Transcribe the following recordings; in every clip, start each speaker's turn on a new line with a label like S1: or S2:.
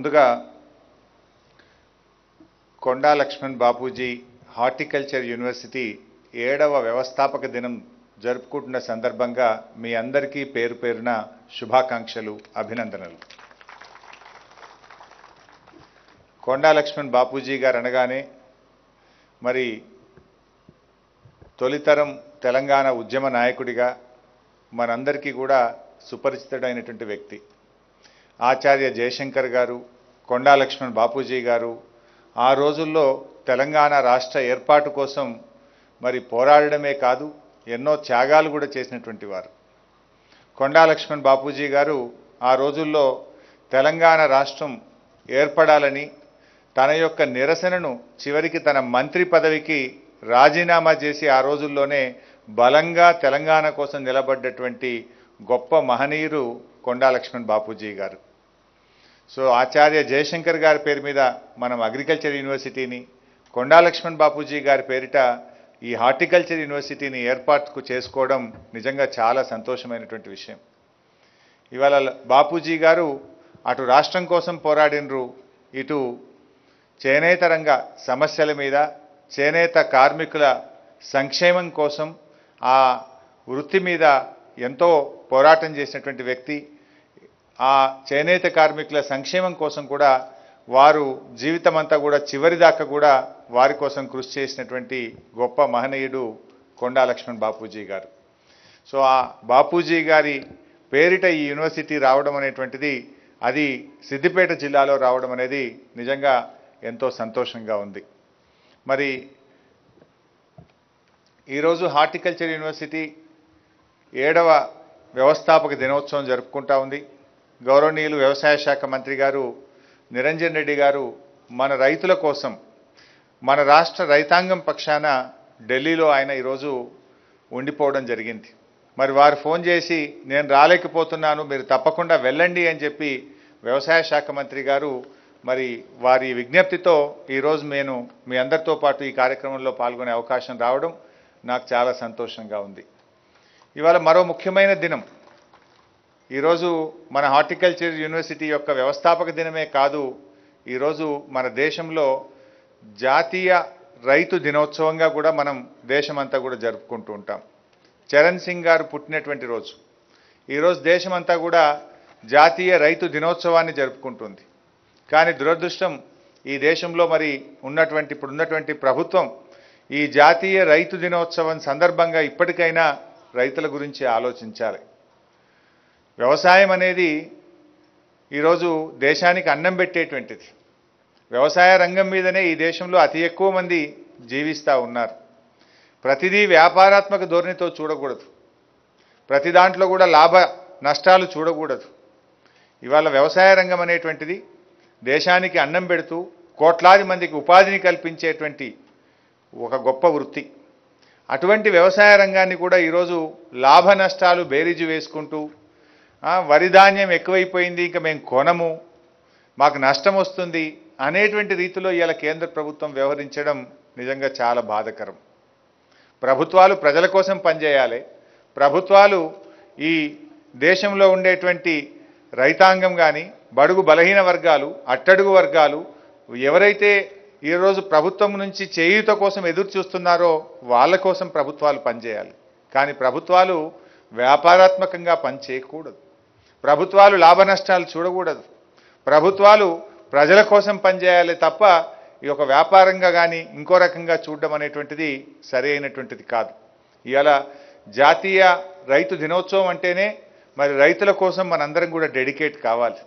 S1: ముందుగా Konda Laxman Bapuji horticulture university ఏడవ వ్యవస్థాపక దినం జరుపుకుంటున్న సందర్భంగా మీ అందరికీ పేరు పేరున శుభాకాంక్షలు అభినందనలు కొండా లక్ష్మణ్ బాపూజీ గారు అనగానే మరి తొలితరం తెలంగాణ ఉద్యమ నాయకుడిగా మనందరికీ కూడా సుపరిచితుడైనటువంటి వ్యక్తి ఆచార్య జయశంకర్ గారు కొండా లక్ష్మణ్ బాపూజీ గారు ఆ రోజుల్లో తెలంగాణ రాష్ట్ర ఏర్పాటు కోసం మరి పోరాడడమే కాదు ఎన్నో త్యాగాలు కూడా చేసినటువంటి వారు కొండా లక్ష్మణ్ బాపూజీ గారు ఆ రోజుల్లో తెలంగాణ రాష్ట్రం ఏర్పడాలని తన యొక్క నిరసనను చివరికి తన మంత్రి పదవికి రాజీనామా చేసి ఆ రోజుల్లోనే బలంగా తెలంగాణ కోసం నిలబడ్డటువంటి గొప్ప మహనీయుడు కొండా లక్ష్మణ్ బాపూజీ గారు సో ఆచార్య జయశంకర్ గారి పేరు మీద మనం అగ్రికల్చర్ యూనివర్సిటీని కొండా లక్ష్మణ్ బాపూజీ గారి పేరిట ఈ హార్టికల్చర్ యూనివర్సిటీని ఏర్పాటుకు చేసుకోవడం నిజంగా చాలా సంతోషమైనటువంటి విషయం ఇవాళ బాపూజీ గారు అటు రాష్ట్రం కోసం పోరాడినరు ఇటు చేనేత రంగ సమస్యల మీద చేనేత కార్మికుల సంక్షేమం కోసం ఆ వృత్తి మీద ఎంతో పోరాటం చేసినటువంటి వ్యక్తి ఆ చేనేత కార్మికుల సంక్షేమం కోసం కూడా వారు జీవితం అంతా కూడా చివరి దాకా కూడా వారి కోసం కృషి చేసినటువంటి గొప్ప మహనీయుడు కొండా లక్ష్మణ్ బాపూజీ గారు సో ఆ బాపూజీ గారి పేరిట ఈ యూనివర్సిటీ రావడం అనేటువంటిది అది సిద్దిపేట జిల్లాలో రావడం అనేది నిజంగా ఎంతో సంతోషంగా ఉంది మరి ఈరోజు హార్టికల్చర్ యూనివర్సిటీ ఏడవ వ్యవస్థాపక దినోత్సవం జరుపుకుంటా ఉంది గౌరవనీయులు వ్యవసాయ శాఖ మంత్రి గారు నిరంజన్ రెడ్డి గారు మన రైతుల కోసం మన రాష్ట్ర రైతాంగం పక్షాన ఢిల్లీలో ఆయన ఈరోజు ఉండిపోవడం జరిగింది మరి వారు ఫోన్ చేసి నేను రాలేకపోతున్నాను మీరు తప్పకుండా వెళ్ళండి అని చెప్పి వ్యవసాయ శాఖ మంత్రి గారు మరి వారి విజ్ఞప్తితో ఈరోజు నేను మీ అందరితో పాటు ఈ కార్యక్రమంలో పాల్గొనే అవకాశం రావడం నాకు చాలా సంతోషంగా ఉంది ఇవాళ మరో ముఖ్యమైన దినం ఈరోజు మన హార్టికల్చర్ యూనివర్సిటీ యొక్క వ్యవస్థాపక దినమే కాదు ఈరోజు మన దేశంలో జాతీయ రైతు దినోత్సవంగా కూడా మనం దేశమంతా కూడా జరుపుకుంటూ ఉంటాం చరణ్ సింగ్ గారు పుట్టినటువంటి రోజు ఈరోజు దేశమంతా కూడా జాతీయ రైతు దినోత్సవాన్ని జరుపుకుంటుంది కానీ దురదృష్టం ఈ దేశంలో మరి ఉన్నటువంటి ఇప్పుడు ఉన్నటువంటి ప్రభుత్వం ఈ జాతీయ రైతు దినోత్సవం సందర్భంగా ఇప్పటికైనా రైతుల గురించి ఆలోచించాలి వ్యవసాయం అనేది ఈరోజు దేశానికి అన్నం పెట్టేటువంటిది వ్యవసాయ రంగం మీదనే ఈ దేశంలో అతి ఎక్కువ మంది జీవిస్తూ ఉన్నారు ప్రతిదీ వ్యాపారాత్మక ధోరణితో చూడకూడదు ప్రతి దాంట్లో కూడా లాభ నష్టాలు చూడకూడదు ఇవాళ వ్యవసాయ రంగం అనేటువంటిది దేశానికి అన్నం పెడుతూ కోట్లాది మందికి ఉపాధిని కల్పించేటువంటి ఒక గొప్ప వృత్తి అటువంటి వ్యవసాయ రంగాన్ని కూడా ఈరోజు లాభ నష్టాలు బేరీజు వేసుకుంటూ ఆ, వరి ధాన్యం ఎక్కువైపోయింది ఇంకా మేము కొనము మాకు నష్టం వస్తుంది అనేటువంటి రీతిలో ఇవాళ కేంద్ర ప్రభుత్వం వ్యవహరించడం నిజంగా చాలా బాధకరం ప్రభుత్వాలు ప్రజల కోసం పనిచేయాలి ప్రభుత్వాలు ఈ దేశంలో ఉండేటువంటి రైతాంగం కానీ బడుగు బలహీన వర్గాలు అట్టడుగు వర్గాలు ఎవరైతే ఈరోజు ప్రభుత్వం నుంచి చేయూత కోసం ఎదురు చూస్తున్నారో వాళ్ళ కోసం ప్రభుత్వాలు పనిచేయాలి కానీ ప్రభుత్వాలు వ్యాపారాత్మకంగా పనిచేయకూడదు ప్రభుత్వాలు లాభ నష్టాలు చూడకూడదు ప్రభుత్వాలు ప్రజల కోసం పనిచేయాలి తప్ప ఈ ఒక వ్యాపారంగా కానీ ఇంకో రకంగా చూడడం అనేటువంటిది సరి అయినటువంటిది కాదు ఇవాళ జాతీయ రైతు దినోత్సవం అంటేనే మరి రైతుల కోసం మనందరం కూడా డెడికేట్ కావాలి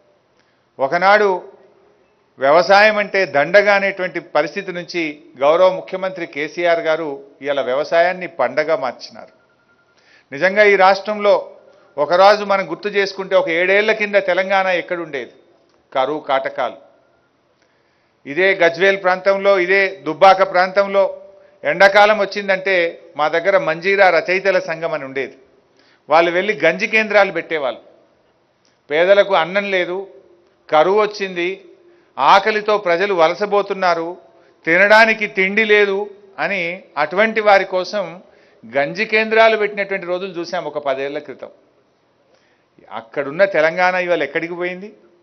S1: ఒకనాడు వ్యవసాయం అంటే దండగా అనేటువంటి పరిస్థితి నుంచి గౌరవ ముఖ్యమంత్రి కేసీఆర్ గారు ఇవాళ వ్యవసాయాన్ని పండగ మార్చినారు నిజంగా ఈ రాష్ట్రంలో ఒకరోజు మనం గుర్తు చేసుకుంటే ఒక ఏడేళ్ల కింద తెలంగాణ ఎక్కడుండేది కరువు కాటకాలు ఇదే గజ్వేల్ ప్రాంతంలో ఇదే దుబ్బాక ప్రాంతంలో ఎండాకాలం వచ్చిందంటే మా దగ్గర మంజీరా రచయితల సంఘం అని ఉండేది వాళ్ళు వెళ్ళి గంజి కేంద్రాలు పెట్టేవాళ్ళు పేదలకు అన్నం లేదు కరువు వచ్చింది ఆకలితో ప్రజలు వలసబోతున్నారు తినడానికి తిండి లేదు అని అటువంటి వారి కోసం గంజి కేంద్రాలు పెట్టినటువంటి రోజులు చూసాం ఒక పదేళ్ల క్రితం అక్కడున్న తెలంగాణ ఇవాళ ఎక్కడికి పోయింది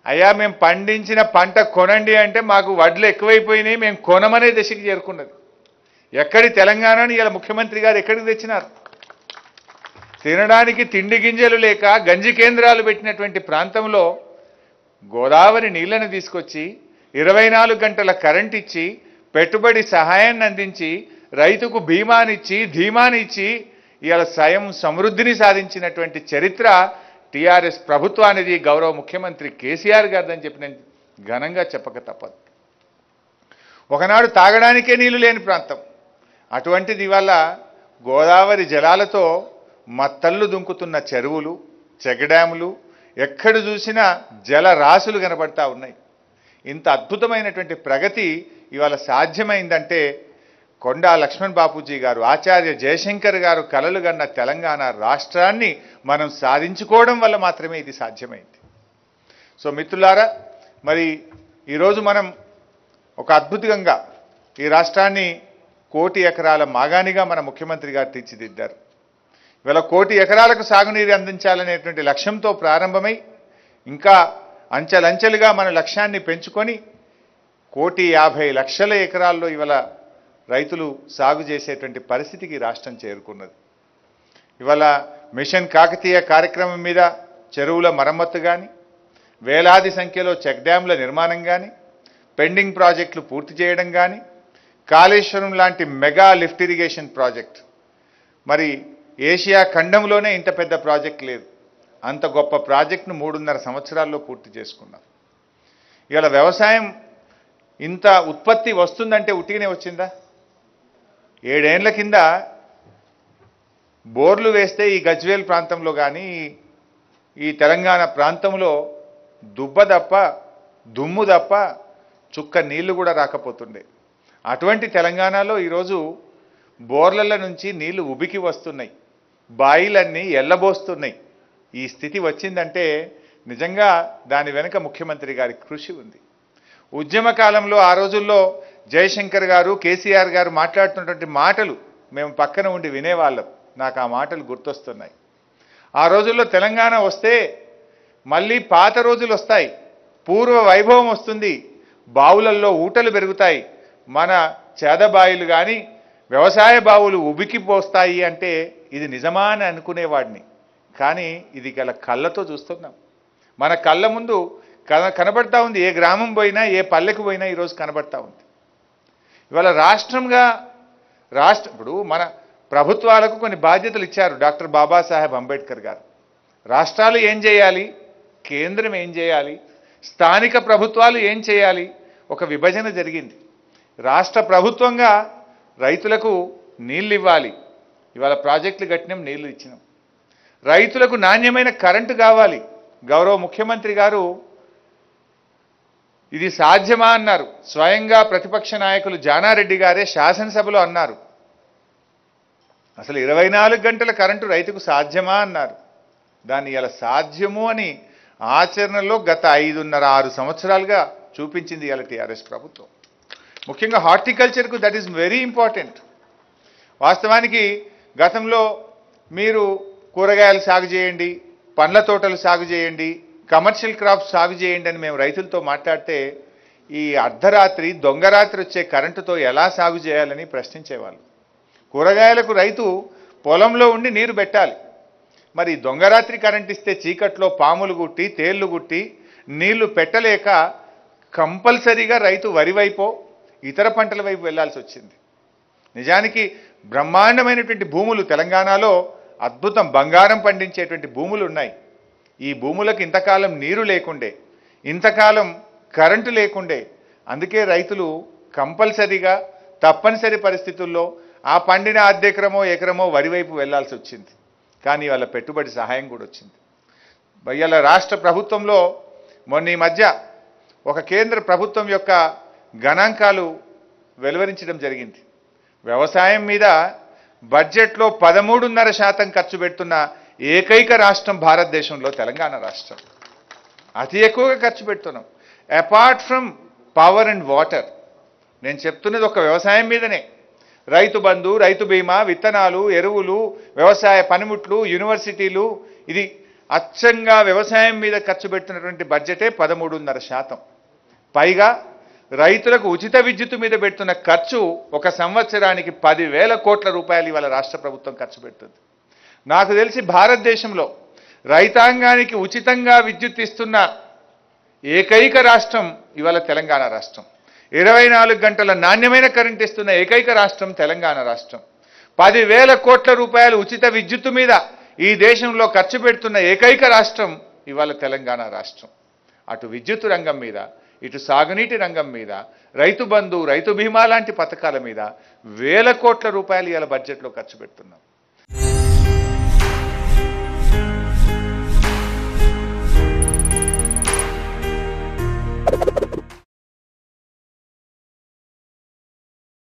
S1: అయ్యా మేము పండించిన పంట కొనండి అంటే మాకు వడ్లు ఎక్కువైపోయినాయి మేము కొనమనే దశకి చేరుకున్నది ఎక్కడి తెలంగాణని ఇలా ముఖ్యమంత్రి గారు ఎక్కడికి తెచ్చినారు తినడానికి తిండి గింజలు లేక గంజి కేంద్రాలు పెట్టినటువంటి ప్రాంతంలో గోదావరి నీళ్లను తీసుకొచ్చి ఇరవై నాలుగు గంటల కరెంట్ ఇచ్చి పెట్టుబడి సహాయాన్ని అందించి రైతుకు బీమానిచ్చి ధీమానిచ్చి ఇవాళ స్వయం సమృద్ధిని సాధించినటువంటి చరిత్ర టీఆర్ఎస్ ప్రభుత్వానిది గౌరవ ముఖ్యమంత్రి కేసీఆర్ గారిదని చెప్పి నేను ఘనంగా చెప్పక తప్పదు ఒకనాడు తాగడానికే నీళ్లు లేని ప్రాంతం అటువంటిది ఇవాళ గోదావరి జలాలతో మత్తళ్ళు దుంకుతున్న చెరువులు చెగడాములు ఎక్కడ చూసినా జల రాశులు కనబడతా ఉన్నాయి ఇంత అద్భుతమైనటువంటి ప్రగతి ఇవాళ సాధ్యమైందంటే కొండా లక్ష్మణ్ బాపూజీ గారు ఆచార్య జయశంకర్ గారు కలలు గన్న తెలంగాణ రాష్ట్రాన్ని మనం సాధించుకోవడం వల్ల మాత్రమే ఇది సాధ్యమైంది సో మిత్రులారా మరి ఈరోజు మనం ఒక అద్భుతంగా ఈ రాష్ట్రాన్ని కోటి ఎకరాల మాగానిగా మన ముఖ్యమంత్రి గారు తీర్చిదిద్దారు ఇవాళ కోటి ఎకరాలకు సాగునీరు అందించాలనేటువంటి లక్ష్యంతో ప్రారంభమై ఇంకా అంచెలంచెలుగా మన లక్ష్యాన్ని పెంచుకొని కోటి యాభై లక్షల ఎకరాల్లో ఇవాళ రైతులు సాగు చేసేటువంటి పరిస్థితికి రాష్ట్రం చేరుకున్నది ఇవాళ మిషన్ కాకతీయ కార్యక్రమం మీద చెరువుల మరమ్మత్తు కానీ వేలాది సంఖ్యలో చెక్ డ్యాంల నిర్మాణం కానీ పెండింగ్ ప్రాజెక్టులు పూర్తి చేయడం కానీ కాళేశ్వరం లాంటి మెగా లిఫ్ట్ ఇరిగేషన్ ప్రాజెక్ట్ మరి ఏషియా ఖండంలోనే ఇంత పెద్ద ప్రాజెక్ట్ లేదు అంత గొప్ప ప్రాజెక్టును మూడున్నర సంవత్సరాల్లో పూర్తి చేసుకున్నాం ఇవాళ వ్యవసాయం ఇంత ఉత్పత్తి వస్తుందంటే ఉట్టిగానే వచ్చిందా ఏడేండ్ల కింద బోర్లు వేస్తే ఈ గజ్వేల్ ప్రాంతంలో కానీ ఈ తెలంగాణ ప్రాంతంలో దుబ్బ తప్ప దుమ్ము తప్ప చుక్క నీళ్లు కూడా రాకపోతుండే అటువంటి తెలంగాణలో ఈరోజు బోర్లల నుంచి నీళ్లు ఉబికి వస్తున్నాయి బాయిలన్నీ ఎల్లబోస్తున్నాయి ఈ స్థితి వచ్చిందంటే నిజంగా దాని వెనుక ముఖ్యమంత్రి గారి కృషి ఉంది ఉద్యమ కాలంలో ఆ రోజుల్లో జయశంకర్ గారు కేసీఆర్ గారు మాట్లాడుతున్నటువంటి మాటలు మేము పక్కన ఉండి వినేవాళ్ళం నాకు ఆ మాటలు గుర్తొస్తున్నాయి ఆ రోజుల్లో తెలంగాణ వస్తే మళ్ళీ పాత రోజులు వస్తాయి పూర్వ వైభవం వస్తుంది బావులల్లో ఊటలు పెరుగుతాయి మన చేదబాయిలు కానీ వ్యవసాయ బావులు ఉబికిపోస్తాయి అంటే ఇది నిజమా అని అనుకునేవాడిని కానీ ఇది గల కళ్ళతో చూస్తున్నాం మన కళ్ళ ముందు కన కనబడతా ఉంది ఏ గ్రామం పోయినా ఏ పల్లెకు పోయినా ఈరోజు కనబడతా ఉంది ఇవాళ రాష్ట్రంగా రాష్ట్ర ఇప్పుడు మన ప్రభుత్వాలకు కొన్ని బాధ్యతలు ఇచ్చారు డాక్టర్ బాబాసాహెబ్ అంబేద్కర్ గారు రాష్ట్రాలు ఏం చేయాలి కేంద్రం ఏం చేయాలి స్థానిక ప్రభుత్వాలు ఏం చేయాలి ఒక విభజన జరిగింది రాష్ట్ర ప్రభుత్వంగా రైతులకు నీళ్ళు ఇవ్వాలి ఇవాళ ప్రాజెక్టులు కట్టినాం నీళ్లు ఇచ్చినాం రైతులకు నాణ్యమైన కరెంటు కావాలి గౌరవ ముఖ్యమంత్రి గారు ఇది సాధ్యమా అన్నారు స్వయంగా ప్రతిపక్ష నాయకులు జానారెడ్డి గారే శాసనసభలో అన్నారు అసలు ఇరవై నాలుగు గంటల కరెంటు రైతుకు సాధ్యమా అన్నారు దాన్ని ఇలా సాధ్యము అని ఆచరణలో గత ఐదున్నర ఆరు సంవత్సరాలుగా చూపించింది ఇలా టీఆర్ఎస్ ప్రభుత్వం ముఖ్యంగా హార్టికల్చర్కు దట్ ఈస్ వెరీ ఇంపార్టెంట్ వాస్తవానికి గతంలో మీరు కూరగాయలు సాగు చేయండి పండ్ల తోటలు సాగు చేయండి కమర్షియల్ క్రాప్స్ సాగు చేయండి అని మేము రైతులతో మాట్లాడితే ఈ అర్ధరాత్రి దొంగరాత్రి వచ్చే కరెంటుతో ఎలా సాగు చేయాలని ప్రశ్నించేవాళ్ళు కూరగాయలకు రైతు పొలంలో ఉండి నీరు పెట్టాలి మరి దొంగరాత్రి కరెంట్ ఇస్తే చీకట్లో పాములు గుట్టి తేళ్లు గుట్టి నీళ్లు పెట్టలేక కంపల్సరీగా రైతు వరి వైపో ఇతర పంటల వైపు వెళ్లాల్సి వచ్చింది నిజానికి బ్రహ్మాండమైనటువంటి భూములు తెలంగాణలో అద్భుతం బంగారం పండించేటువంటి భూములు ఉన్నాయి ఈ భూములకు ఇంతకాలం నీరు లేకుండే ఇంతకాలం కరెంటు లేకుండే అందుకే రైతులు కంపల్సరీగా తప్పనిసరి పరిస్థితుల్లో ఆ పండిన అర్ధెకరమో ఎకరమో వరి వైపు వెళ్లాల్సి వచ్చింది కానీ వాళ్ళ పెట్టుబడి సహాయం కూడా వచ్చింది ఇవాళ రాష్ట్ర ప్రభుత్వంలో మొన్న ఈ మధ్య ఒక కేంద్ర ప్రభుత్వం యొక్క గణాంకాలు వెలువరించడం జరిగింది వ్యవసాయం మీద బడ్జెట్లో పదమూడున్నర శాతం ఖర్చు పెడుతున్న ఏకైక రాష్ట్రం భారతదేశంలో తెలంగాణ రాష్ట్రం అతి ఎక్కువగా ఖర్చు పెడుతున్నాం apart from power and water నేను చెప్తున్నది ఒక వ్యవసాయం మీదనే రైతు బంధు రైతు బీమా విత్తనాలు ఎరువులు వ్యవసాయ పనిముట్లు యూనివర్సిటీలు ఇది అచ్చంగా వ్యవసాయం మీద ఖర్చు పెడుతున్నటువంటి బడ్జెటే పదమూడున్నర శాతం పైగా రైతులకు ఉచిత విద్యుత్ మీద పెడుతున్న ఖర్చు ఒక సంవత్సరానికి పదివేల కోట్ల రూపాయలు ఇవాళ రాష్ట్ర ప్రభుత్వం ఖర్చు పెడుతుంది నాకు తెలిసి భారతదేశంలో రైతాంగానికి ఉచితంగా విద్యుత్ ఇస్తున్న ఏకైక రాష్ట్రం ఇవాళ తెలంగాణ రాష్ట్రం ఇరవై నాలుగు గంటల నాణ్యమైన కరెంట్ ఇస్తున్న ఏకైక రాష్ట్రం తెలంగాణ రాష్ట్రం పదివేల కోట్ల రూపాయలు ఉచిత విద్యుత్తు మీద ఈ దేశంలో ఖర్చు పెడుతున్న ఏకైక రాష్ట్రం ఇవాళ తెలంగాణ రాష్ట్రం అటు విద్యుత్ రంగం మీద ఇటు సాగునీటి రంగం మీద రైతు బంధు రైతు బీమా లాంటి పథకాల మీద వేల కోట్ల రూపాయలు ఇవాళ బడ్జెట్లో ఖర్చు పెడుతున్నాం